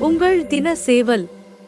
உங்கள் தின சேவல்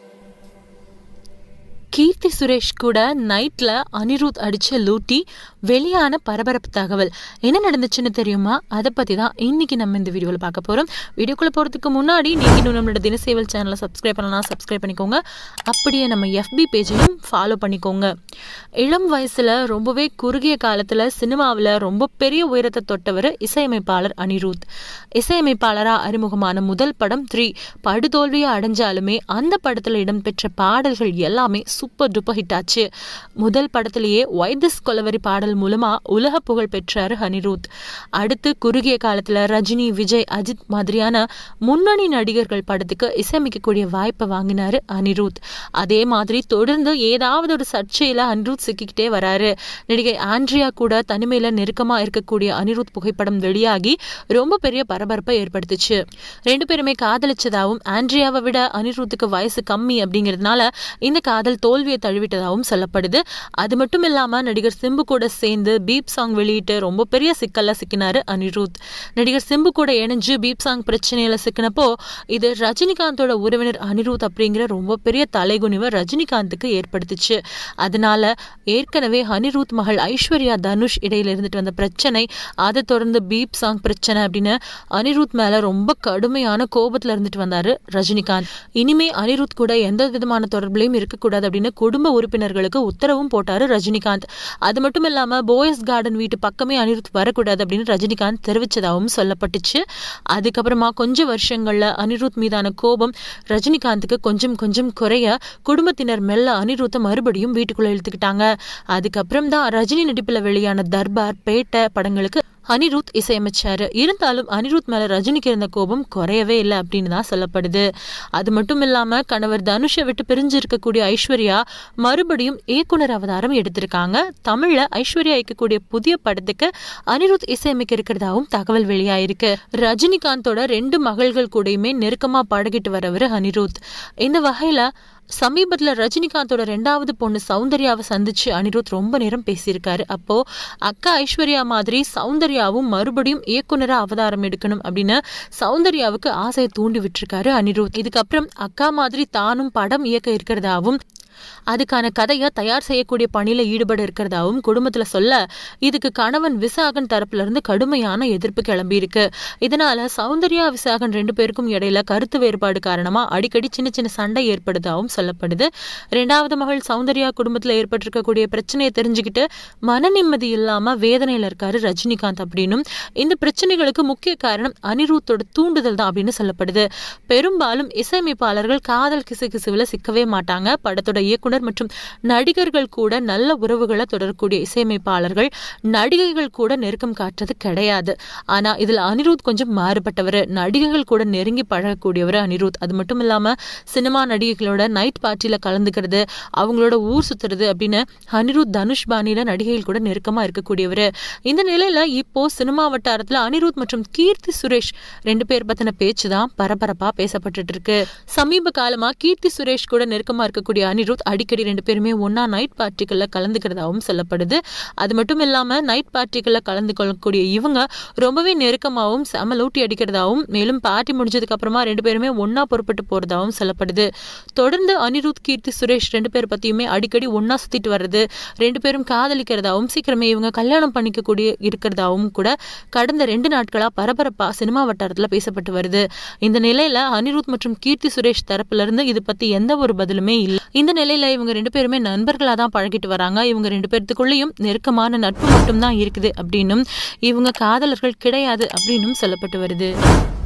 கீர்த்தி சுரேஷ் கூட நைட்ல அனிருத் அடிச்ச லூட்டி வெளியான பரபரப்பு தகவல் என்ன நடந்துச்சுன்னு தெரியுமா அதை பத்தி தான் இன்னைக்கு நம்ம இந்த வீடியோவில் பார்க்க போறோம் வீடியோக்குள்ள போறதுக்கு முன்னாடி நீங்க இன்னும் நம்மளோட தினசேவல் சேனலை சப்ஸ்கிரைப் பண்ணலாம் சப்ஸ்கிரைப் பண்ணிக்கோங்க அப்படியே நம்ம எஃபி பேஜையும் ஃபாலோ பண்ணிக்கோங்க இளம் வயசுல ரொம்பவே குறுகிய காலத்துல சினிமாவில் ரொம்ப பெரிய உயரத்தை தொட்டவர் இசையமைப்பாளர் அனிருத் இசையமைப்பாளரா அறிமுகமான முதல் படம் த்ரீ படுதோல்வியை அடைஞ்சாலுமே அந்த படத்துல இடம்பெற்ற பாடல்கள் எல்லாமே சூப்பர் டூப்பர் ஹிட் ஆச்சு முதல் படத்திலேயே வைத்திஸ் கொலவரி பாடல் மூலமா உலக புகழ் பெற்றாரு அனிருத் அடுத்து குறுகிய காலத்துல ரஜினி விஜய் அஜித் மாதிரியான முன்னணி நடிகர்கள் படத்துக்கு இசையமைக்கக்கூடிய வாய்ப்பை வாங்கினாரு அனிருத் அதே மாதிரி தொடர்ந்து ஏதாவது ஒரு சர்ச்சையில அனிருத் சிக்கிக்கிட்டே வராரு நடிகை ஆண்ட்ரியா கூட தனிமையில நெருக்கமா இருக்கக்கூடிய அனிருத் புகைப்படம் வெளியாகி ரொம்ப பெரிய பரபரப்பை ஏற்படுத்துச்சு ரெண்டு பேருமே காதலிச்சதாவும் ஆண்ட்ரியாவை விட அனிருத்துக்கு வயசு கம்மி அப்படிங்கிறதுனால இந்த காதல் தோல்வியை தழுவிட்டதாகவும் சொல்லப்படுது அது மட்டும் இல்லாம நடிகர் சிம்பு கூட சேர்ந்து பீப் சாங் வெளியிட்டு ரொம்ப பெரிய சிக்கல்ல சிக்கினாரு அனிருத் நடிகர் சிம்பு கூட இணைஞ்சு பீப் சாங் பிரச்சனையில சிக்கினப்போ இது ரஜினிகாந்தோட உறவினர் அனிருத் அப்படிங்கிற ரொம்ப பெரிய தலைகுனிவை ரஜினிகாந்துக்கு ஏற்படுத்துச்சு அதனால ஏற்கனவே அனிருத் மகள் ஐஸ்வர்யா தனுஷ் இடையில இருந்துட்டு வந்த பிரச்சனை அதை தொடர்ந்து பீப் சாங் பிரச்சனை அப்படின்னு அனிருத் மேல ரொம்ப கடுமையான கோபத்துல இருந்துட்டு வந்தாரு ரஜினிகாந்த் இனிமே அனிருத் கூட எந்த விதமான தொடர்புலையும் இருக்கக்கூடாது அப்படின்னு குடும்ப உறுப்பினர்களுக்கு உத்தரவும் போட்டாரு ரஜினிகாந்த் அது மட்டும் இல்லாம போயஸ் கார்டன் வீட்டு பக்கமே அனிருத் வரக்கூடாது அப்படின்னு ரஜினிகாந்த் தெரிவிச்சதாகவும் சொல்லப்பட்டுச்சு அதுக்கப்புறமா கொஞ்ச வருஷங்கள்ல அனிருத் மீதான கோபம் ரஜினிகாந்துக்கு கொஞ்சம் கொஞ்சம் குறைய குடும்பத்தினர் மெல்ல அனிருத்தை மறுபடியும் வீட்டுக்குள்ள இழுத்துக்கிட்டாங்க அதுக்கப்புறம் தான் ரஜினி நடிப்புல வெளியான தர்பார் பேட்டை படங்களுக்கு அனிருத் இசையமைச்சாரு இருந்தாலும் அனிருத் மேல ரஜினிக்கு இருந்த கோபம் குறையவே இல்லை அப்படின்னு தான் சொல்லப்படுது அது மட்டும் இல்லாம கணவர் தனுஷை விட்டு பிரிஞ்சு இருக்கக்கூடிய ஐஸ்வர்யா மறுபடியும் இயக்குனர் அவதாரம் எடுத்திருக்காங்க தமிழ்ல ஐஸ்வர்யா இயக்கக்கூடிய புதிய படத்துக்கு அனிருத் இசையமைக்க இருக்கிறதாவும் தகவல் வெளியாயிருக்கு ரஜினிகாந்தோட ரெண்டு மகள்கள் கூடயுமே நெருக்கமா பழகிட்டு வரவர் அனிருத் இந்த வகையில சமீபத்துல ரஜினிகாந்தோட ரெண்டாவது பொண்ணு சௌந்தர்யாவை சந்திச்சு அனிருத் ரொம்ப நேரம் பேசியிருக்காரு அப்போ அக்கா ஐஸ்வர்யா மாதிரி சௌந்தர்யாவும் மறுபடியும் இயக்குனரா அவதாரம் எடுக்கணும் அப்படின்னு சௌந்தர்யாவுக்கு ஆசையை தூண்டி விட்டுருக்காரு அனிருத் இதுக்கப்புறம் அக்கா மாதிரி தானும் படம் இயக்க இருக்கிறதாவும் அதுக்கான கதையை தயார் செய்யக்கூடிய பணியில ஈடுபட இருக்கிறதாவும் குடும்பத்துல சொல்ல இதுக்கு கணவன் விசாகன் தரப்புல இருந்து கடுமையான எதிர்ப்பு கிளம்பி இருக்கு இதனால சௌந்தர்யா விசாகன் ரெண்டு பேருக்கும் இடையில கருத்து வேறுபாடு காரணமா அடிக்கடி சின்ன சின்ன சண்டை ஏற்படுதாவும் சொல்லப்படுது ரெண்டாவது மகள் சௌந்தர்யா குடும்பத்துல ஏற்பட்டிருக்கக்கூடிய பிரச்சனையை தெரிஞ்சுக்கிட்டு மன நிம்மதி இல்லாம வேதனையில இருக்காரு ரஜினிகாந்த் அப்படின்னும் இந்த பிரச்சனைகளுக்கு முக்கிய காரணம் அனிருத்தோட தூண்டுதல் தான் அப்படின்னு சொல்லப்படுது பெரும்பாலும் இசையமைப்பாளர்கள் காதல் கிசு கிசுவில் சிக்கவே மாட்டாங்க படத்தோட இயக்குனர் மற்றும் நடிகர்கள் கூட நல்ல உறவுகளை தொடரக்கூடிய இசையமைப்பாளர்கள் நடிகைகள் கூட நெருக்கம் காட்டுறது கிடையாது ஆனா இதுல அனிருத் கொஞ்சம் மாறுபட்டவர் நடிகைகள் கூட நெருங்கி பழகக்கூடியவர் அனிருத் அது மட்டும் இல்லாம சினிமா நடிகைகளோட நைட் பார்ட்டியில கலந்துக்கிறது அவங்களோட ஊர் சுத்துறது அப்படின்னு அனிருத் தனுஷ் பாணியில நடிகைகள் கூட நெருக்கமா இருக்கக்கூடியவர் இந்த நிலையில இப்போ சினிமா வட்டாரத்துல அனிருத் மற்றும் கீர்த்தி சுரேஷ் ரெண்டு பேர் பத்தின பேச்சு தான் பரபரப்பா பேசப்பட்டுட்டு இருக்கு சமீப காலமா கீர்த்தி சுரேஷ் கூட நெருக்கமா இருக்கக்கூடிய அனிருத் அடிக்கடி ரெண்டு பேருமே ஒன்னா நைட் பார்ட்டிகள்ல கலந்துக்கிறதாவும் சொல்லப்படுது அது மட்டும் இல்லாம நைட் பார்ட்டிகள்ல கலந்து கொள்ளக்கூடிய இவங்க ரொம்பவே நெருக்கமாகவும் செம லூட்டி அடிக்கிறதாவும் மேலும் பார்ட்டி முடிஞ்சதுக்கு அப்புறமா ரெண்டு பேருமே ஒன்னா புறப்பட்டு போறதாவும் சொல்லப்படுது தொடர்ந்து அனிருத் கீர்த்தி சுரேஷ் ரெண்டு பேர் பத்தியுமே அடிக்கடி ஒன்னா சுத்திட்டு வர்றது ரெண்டு பேரும் காதலிக்கிறதாவும் சீக்கிரமே இவங்க கல்யாணம் பண்ணிக்கக்கூடிய இருக்கிறதாவும் கூட கடந்த ரெண்டு நாட்களா பரபரப்பா சினிமா வட்டாரத்துல பேசப்பட்டு வருது இந்த நிலையில அனிருத் மற்றும் கீர்த்தி சுரேஷ் தரப்புல இருந்து இது பத்தி எந்த ஒரு பதிலுமே இல்லை இந்த நிலையில இவங்க ரெண்டு பேருமே நண்பர்களா தான் பழகிட்டு வராங்க இவங்க ரெண்டு பேர்த்துக்குள்ளேயும் நெருக்கமான நட்பு மட்டும்தான் இருக்குது அப்படின்னும் இவங்க காதலர்கள் கிடையாது அப்படின்னும் சொல்லப்பட்டு வருது